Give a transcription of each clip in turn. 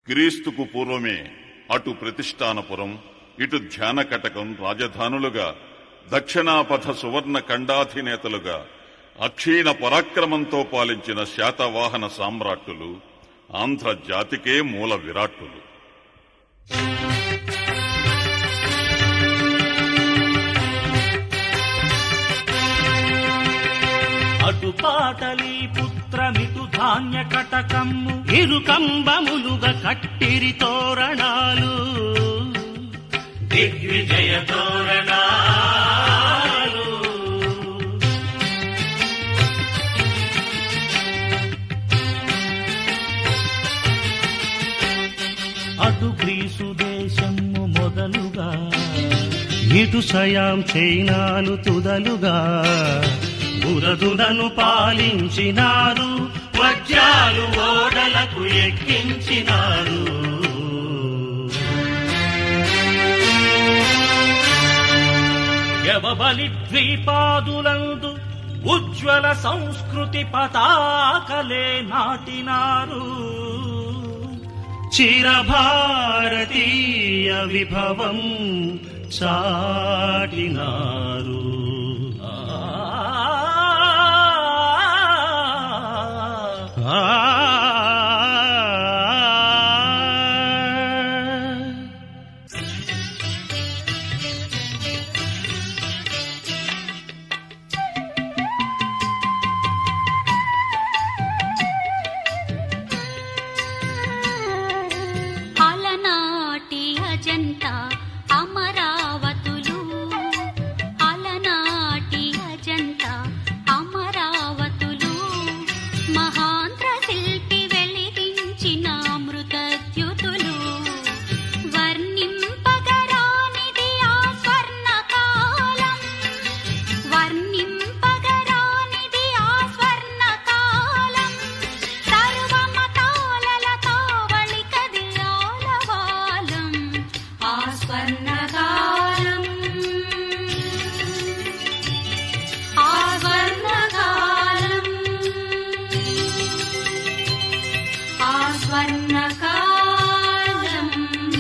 క్రీస్తుకు పూర్వమే అటు ప్రతిష్టానపురం ఇటు ధ్యానకటకం రాజధానులుగా దక్షిణాపథ సువర్ణ ఖండాధినేతలుగా అక్షీణ పరాక్రమంతో పాలించిన శాతవాహన సామ్రాట్టులు ఆంధ్ర జాతికే మూల విరాట్టులు అటు పాటలి పుత్రమిటు ధాన్య కటకమ్ము ఇరుకంబములుగా కట్టిరి తోరణాలు దిగ్విజయ తోరణాలు అటు గ్రీసు దేశము మొదలుగా ఇటు సయాం చైనాలు తుదలుగా బురదులను పాలించినారు వజ్రాలు ఓడలకు ఎక్కించినారు యవబలి ద్వీపాదులందు ఉజ్వల సంస్కృతి పతాకలే నాటినారు చిరభారతీయ విభవం చాటినారు అలనాటి అజంతా అమరావతులు అలనాటి అజంతా అమరావతులు మహాంధ్ర శిల్పి వెలిగించిన అమృతద్యుతులు వర్ణింపగరానిది ఆ స్వర్ణకాలం వర్ణింపగరానిది ఆ స్వర్ణకాలం సర్వమతాలల తావళి కది ఆలవాలం ఆ స్వర్ణకాలం ఆ స్వర్ణకాలం ఆ స్వర్ణకాలం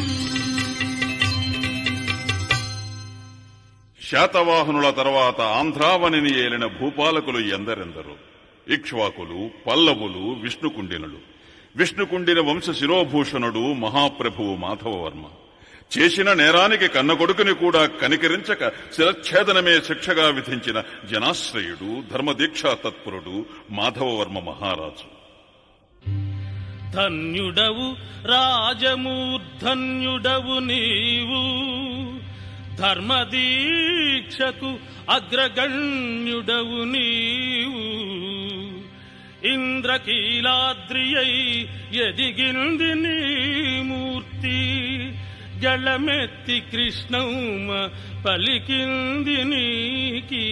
శాతవాహనుల తర్వాత ఆంధ్రావనిని ఏలిన భూపాలకులు ఎందరెందరు ఇక్ష్వాకులు పల్లవులు విష్ణుకుండినులు విష్ణుకుండిన వంశ శిరోభూషణుడు మహాప్రభువు మాధవవర్మ చేసిన నేరానికి కన్నకొడుకుని కూడా కనికరించక శిరచ్ఛేదనమే శిక్షగా విధించిన జనాశ్రయుడు ధర్మదీక్షా తత్పరుడు మాధవవర్మ మహారాజు ధన్యుడవు రాజమూర్ధన్యుడవు నీవు ధర్మదీక్షకు అగ్రగణ్యుడవు నీవు ఇంద్రకీలాద్రియై ఎదిగింది నీ మూర్తి గళమెత్తి కృష్ణౌమ పలికింది నీ కీర్తి